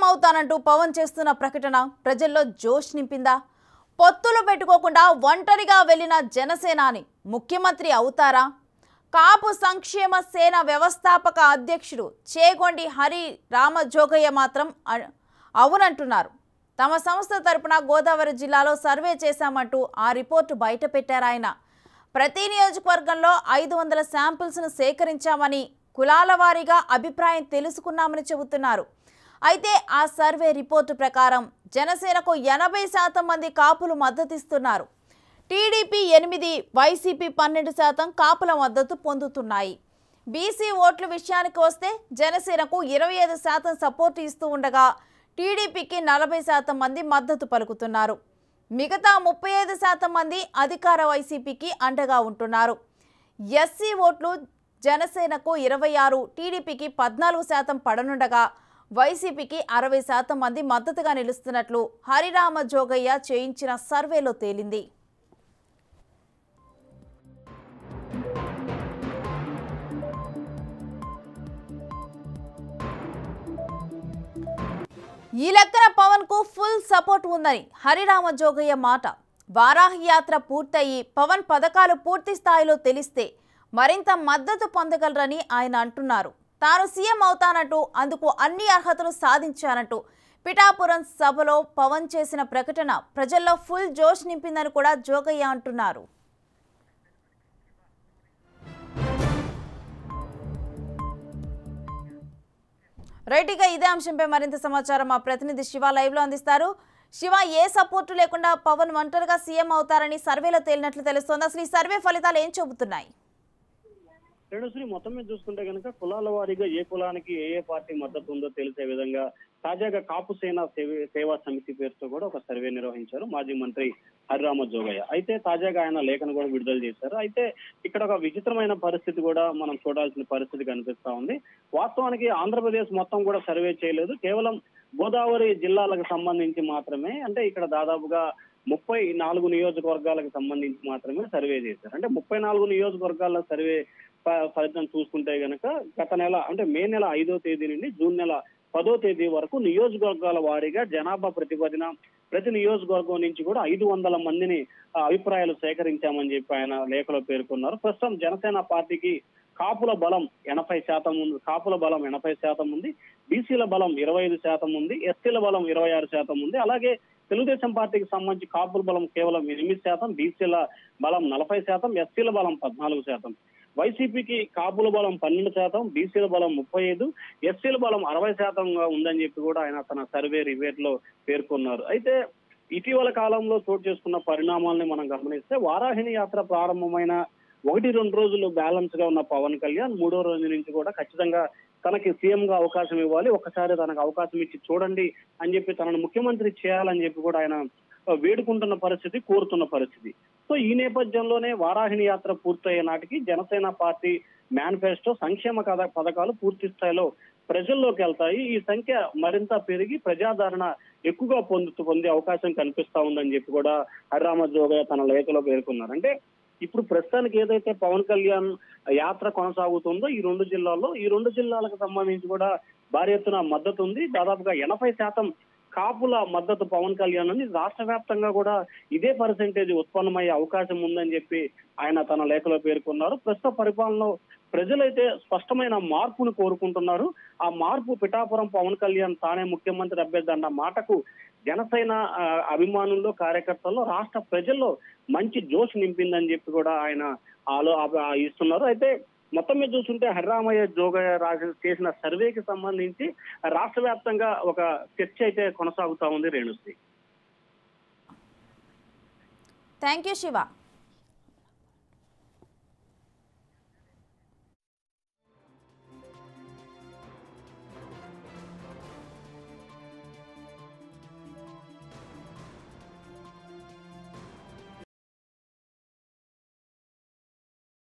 అవుతానంటూ పవన్ చేస్తున్న ప్రకటన ప్రజల్లో జోష్ నింపిందా పొత్తులు పెట్టుకోకుండా ఒంటరిగా వెళ్లిన జనసేనాని ముఖ్యమంత్రి అవుతారా కాపు సంక్షేమ సేన వ్యవస్థాపక అధ్యక్షుడు చేగొండి హరి రామజోగయ్య మాత్రం అ- అవునంటున్నారు తమ సంస్థ తరపున గోదావరి జిల్లాలో సర్వే చేశామంటూ ఆ రిపోర్టు బయటపెట్టారాయన ప్రతి నియోజకవర్గంలో ఐదు వందల శాంపిల్స్ను సేకరించామని కులాల వారీగా అభిప్రాయం తెలుసుకున్నామని చెబుతున్నారు అయితే ఆ సర్వే రిపోర్టు ప్రకారం జనసేనకు ఎనభై శాతం మంది కాపులు మద్దతిస్తున్నారు టీడీపీ ఎనిమిది వైసీపీ పన్నెండు శాతం కాపుల మద్దతు పొందుతున్నాయి బీసీ ఓట్ల విషయానికి వస్తే జనసేనకు ఇరవై ఐదు శాతం సపోర్టు ఇస్తూ ఉండగా టీడీపీకి నలభై శాతం మంది మద్దతు పలుకుతున్నారు మిగతా ముప్పై ఐదు శాతం మంది అధికార వైసీపీకి అండగా ఉంటున్నారు ఎస్సీ ఓట్లు జనసేనకు ఇరవై ఆరు టీడీపీకి పద్నాలుగు శాతం పడనుండగా వైసీపీకి అరవై శాతం మంది మద్దతుగా నిలుస్తున్నట్లు హరిరామ జోగయ్య చేయించిన సర్వేలో తేలింది ఈ లెక్కన పవన్ కు ఫుల్ సపోర్ట్ ఉందని హరిరామ జోగయ్య మాట వారాహి యాత్ర పూర్తయి పవన్ పథకాలు పూర్తి స్థాయిలో తెలిస్తే మరింత మద్దతు పొందగలరని ఆయన అంటున్నారు తాను సీఎం అవుతానంటూ అందుకు అన్ని అర్హతలు సాధించానంటూ పిఠాపురం సభలో పవన్ చేసిన ప్రకటన ప్రజల్లో ఫుల్ జోష్ నింపిందని కూడా జోగయ్య అంటున్నారు రైట్ ఇక ఇదే అంశంపై మరింత సమాచారం మా ప్రతినిధి శివ లైవ్ లో అందిస్తారు శివ ఏ సపోర్టు లేకుండా పవన్ ఒంటరిగా సీఎం అవుతారని సర్వేలో తేలినట్లు తెలుస్తోంది అసలు ఈ సర్వే ఫలితాలు ఏం చెబుతున్నాయి శ్రీ మొత్తం మీద చూసుకుంటే కనుక కులాల వారీగా ఏ కులానికి ఏ ఏ పార్టీ మద్దతు ఉందో తెలిసే విధంగా తాజాగా కాపు సేన సేవ- సేవా సమితి పేరుతో కూడా ఒక సర్వే నిర్వహించారు మాజీ మంత్రి హరిరామ జోగయ్య అయితే తాజాగా ఆయన లేఖను కూడా విడుదల చేశారు అయితే ఇక్కడ ఒక విచిత్రమైన పరిస్థితి కూడా మనం చూడాల్సిన పరిస్థితి కనిపిస్తా ఉంది వాస్తవానికి ఆంధ్రప్రదేశ్ మొత్తం కూడా సర్వే చేయలేదు కేవలం గోదావరి జిల్లాలకు సంబంధించి మాత్రమే అంటే ఇక్కడ దాదాపుగా ముప్పై నాలుగు నియోజకవర్గాలకు సంబంధించి మాత్రమే సర్వే చేశారు అంటే ముప్పై నాలుగు నియోజకవర్గాల సర్వే ఫ- ఫలితం చూసుకుంటే గనక గత నెల అంటే మే నెల ఐదో తేదీ నుండి జూన్ నెల పదో తేదీ వరకు నియోజకవర్గాల వారీగా జనాభా ప్రతిపాదన ప్రతి నియోజకవర్గం నుంచి కూడా ఐదు వందల మందిని ఆ, అభిప్రాయాలు సేకరించామని చెప్పి ఆయన లేఖలో పేర్కొన్నారు ప్రస్తుతం జనసేన పార్టీకి కాపుల బలం ఎనభై శాతం ఉంది కాపుల బలం ఎనభై శాతం ఉంది బీసీల బలం ఇరవై ఐదు శాతం ఉంది ఎస్సీల బలం ఇరవై ఆరు శాతం ఉంది అలాగే తెలుగుదేశం పార్టీకి సంబంధించి కాపుల బలం కేవలం ఎనిమిది శాతం బీసీల బలం నలభై శాతం ఎస్సీల బలం పద్నాలుగు శాతం వైసీపీకి కాపుల బలం పన్నెండు శాతం బీసీల బలం ముప్పై ఐదు ఎస్సీల బలం అరవై శాతంగా ఉందని చెప్పి కూడా ఆయన తన సర్వే రివేట్ లో పేర్కొన్నారు అయితే ఇటీవల కాలంలో చోటు చేసుకున్న పరిణామాలని మనం గమనిస్తే వారాహిణి యాత్ర ప్రారంభమైన ఒకటి రెండు రోజులు బ్యాలెన్స్ గా ఉన్న పవన్ కళ్యాణ్ మూడో రోజు నుంచి కూడా ఖచ్చితంగా తనకి సీఎం గా అవకాశం ఇవ్వాలి ఒకసారి తనకు అవకాశం ఇచ్చి చూడండి అని చెప్పి తనను ముఖ్యమంత్రి చేయాలని చెప్పి కూడా ఆయన ఆ, వేడుకుంటున్న పరిస్థితి కోరుతున్న పరిస్థితి సో ఈ నేపథ్యంలోనే వారాహిణి యాత్ర పూర్తయ్యే నాటికి జనసేన పార్టీ మేనిఫెస్టో సంక్షేమ కథ పథకాలు పూర్తి స్థాయిలో ప్రజల్లోకి వెళ్తాయి ఈ సంఖ్య మరింత పెరిగి ప్రజాదరణ ఎక్కువగా పొందు పొందే అవకాశం కనిపిస్తా ఉందని చెప్పి కూడా హరిరామ జోగయ్య తన లేఖలో పేర్కొన్నారు అంటే ఇప్పుడు ప్రస్తుతానికి ఏదైతే పవన్ కళ్యాణ్ యాత్ర కొనసాగుతుందో ఈ రెండు జిల్లాల్లో ఈ రెండు జిల్లాలకు సంబంధించి కూడా భారీ ఎత్తున మద్దతు ఉంది దాదాపుగా ఎనభై శాతం కాపుల మద్దతు పవన్ కళ్యాణ్ ఉంది రాష్ట్ర వ్యాప్తంగా కూడా ఇదే పర్సెంటేజ్ ఉత్పన్నమయ్యే అవకాశం ఉందని చెప్పి ఆయన తన లేఖలో పేర్కొన్నారు ప్రస్తుత పరిపాలనలో ప్రజలైతే స్పష్టమైన మార్పును కోరుకుంటున్నారు ఆ మార్పు పిఠాపురం పవన్ కళ్యాణ్ తానే ముఖ్యమంత్రి అభ్యర్థి అన్న మాటకు జనసేన ఆ, అభిమానుల్లో కార్యకర్తల్లో రాష్ట్ర ప్రజల్లో మంచి జోష్ నింపిందని చెప్పి కూడా ఆయన ఆలో ఆ- ఇస్తున్నారు అయితే మొత్తం మీద చూస్తుంటే హరిరామయ్య జోగయ్య రాజు చేసిన సర్వేకి సంబంధించి రాష్ట్ర వ్యాప్తంగా ఒక చర్చ అయితే కొనసాగుతా ఉంది రేణుశ్రీ థ్యాంక్ యూ శివ